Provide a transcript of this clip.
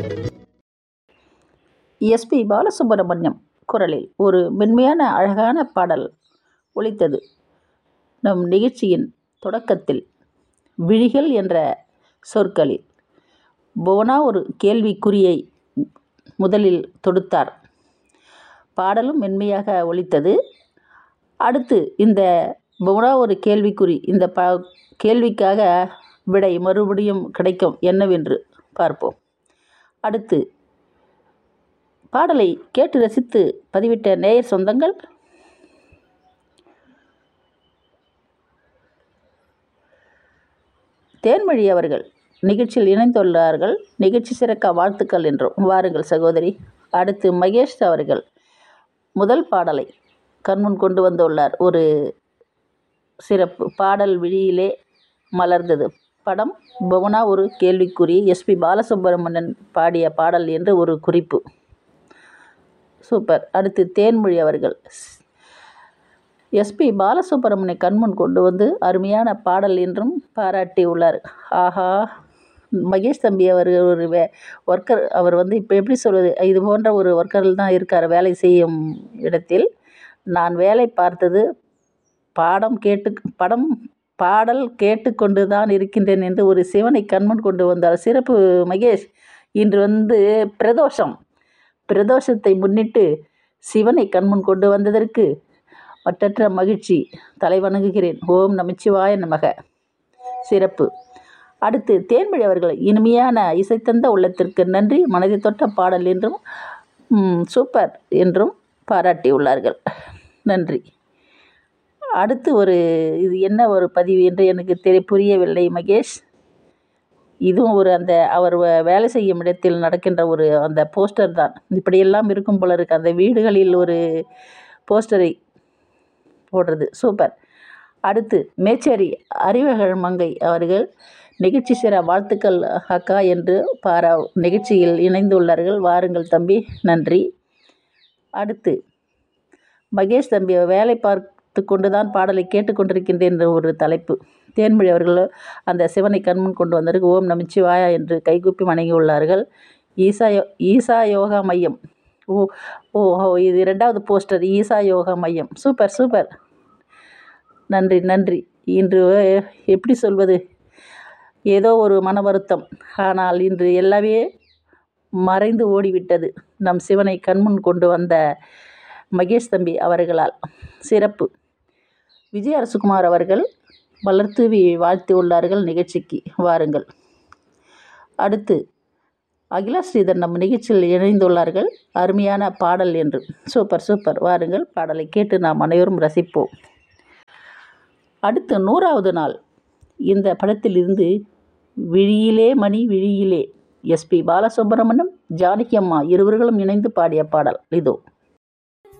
SP Balasubramaniam குரலில் ஒரு மென்மையான அழகான பாடல் ஒலித்தது நம் நிகழ்ச்சியின் தொடக்கத்தில் விழிகள் என்ற சொற்களில் புவனா ஒரு கேள்விக்குறியை முதலில் தொடுத்தார் பாடலும் மென்மையாக ஒலித்தது அடுத்து இந்த புவனா ஒரு கேள்விக்குறி இந்த ப கேள்விக்காக விடை மறுபடியும் கிடைக்கும் என்னவென்று பார்ப்போம் அடுத்து பாடலை கேட்டு ரசித்து பதிவிட்ட நேயர் சொந்தங்கள் தேன்மொழி அவர்கள் நிகழ்ச்சியில் இணைந்துள்ளார்கள் நிகழ்ச்சி சிறக்க வாழ்த்துக்கள் என்றும் வாருங்கள் சகோதரி அடுத்து மகேஷ் அவர்கள் முதல் பாடலை கண்முன் கொண்டு வந்துள்ளார் ஒரு சிறப்பு பாடல் விழியிலே மலர்ந்தது படம் புவனா ஒரு கேள்விக்குறி எஸ்பி பாலசுப்ரமணியன் பாடிய பாடல் என்று ஒரு குறிப்பு சூப்பர் அடுத்து தேன்மொழி அவர்கள் எஸ்பி பாலசுப்ரமணிய கண்முன் கொண்டு வந்து அருமையான பாடல் என்றும் பாராட்டி உள்ளார் ஆஹா மகேஷ் தம்பி அவர் ஒரு வே ஒர்க்கர் அவர் வந்து இப்போ எப்படி சொல்வது இது போன்ற ஒரு ஒர்க்கரில் தான் இருக்கார் வேலை செய்யும் இடத்தில் நான் வேலை பார்த்தது பாடம் கேட்டு படம் பாடல் கேட்டுக்கொண்டு தான் இருக்கின்றேன் என்று ஒரு சிவனை கண்முன் கொண்டு வந்தார் சிறப்பு மகேஷ் இன்று வந்து பிரதோஷம் பிரதோஷத்தை முன்னிட்டு சிவனை கண்முன் கொண்டு வந்ததற்கு மற்றற்ற மகிழ்ச்சி தலை வணங்குகிறேன் ஓம் நமச்சிவாய நமக சிறப்பு அடுத்து தேன்மொழி அவர்கள் இனிமையான இசைத்தந்த உள்ளத்திற்கு நன்றி மனதை தொட்ட பாடல் என்றும் சூப்பர் என்றும் பாராட்டியுள்ளார்கள் நன்றி அடுத்து ஒரு இது என்ன ஒரு பதிவு என்று எனக்கு தெரிய புரியவில்லை மகேஷ் இதுவும் ஒரு அந்த அவர் வேலை செய்யும் இடத்தில் நடக்கின்ற ஒரு அந்த போஸ்டர் தான் இப்படியெல்லாம் இருக்கும் போல இருக்கு அந்த வீடுகளில் ஒரு போஸ்டரை போடுறது சூப்பர் அடுத்து மேச்சேரி அறிவகழ் மங்கை அவர்கள் நிகழ்ச்சி சிற வாழ்த்துக்கள் அக்கா என்று பாரா நிகழ்ச்சியில் இணைந்துள்ளார்கள் வாருங்கள் தம்பி நன்றி அடுத்து மகேஷ் தம்பி வேலை பார்த்து கொண்டு தான் பாடலை கேட்டுக்கொண்டிருக்கின்றேன் என்ற ஒரு தலைப்பு தேன்மொழி அவர்கள் அந்த சிவனை கண்முன் கொண்டு வந்ததற்கு ஓம் நமச்சிவாயா என்று கைகூப்பி வணங்கியுள்ளார்கள் ஈசா யோ ஈசா யோகா மையம் ஓ ஓ இது இரண்டாவது போஸ்டர் ஈசா யோகா மையம் சூப்பர் சூப்பர் நன்றி நன்றி இன்று எப்படி சொல்வது ஏதோ ஒரு மன வருத்தம் ஆனால் இன்று எல்லாமே மறைந்து ஓடிவிட்டது நம் சிவனை கண்முன் கொண்டு வந்த மகேஷ் தம்பி அவர்களால் சிறப்பு விஜய் அரசுகுமார் அவர்கள் வளர்த்தூவி வாழ்த்தி உள்ளார்கள் நிகழ்ச்சிக்கு வாருங்கள் அடுத்து அகிலா ஸ்ரீதர் நம் நிகழ்ச்சியில் இணைந்துள்ளார்கள் அருமையான பாடல் என்று சூப்பர் சூப்பர் வாருங்கள் பாடலை கேட்டு நாம் அனைவரும் ரசிப்போம் அடுத்து நூறாவது நாள் இந்த படத்திலிருந்து விழியிலே மணி விழியிலே எஸ்பி பாலசுப்ரமணியம் ஜானகி அம்மா இருவர்களும் இணைந்து பாடிய பாடல் இதோ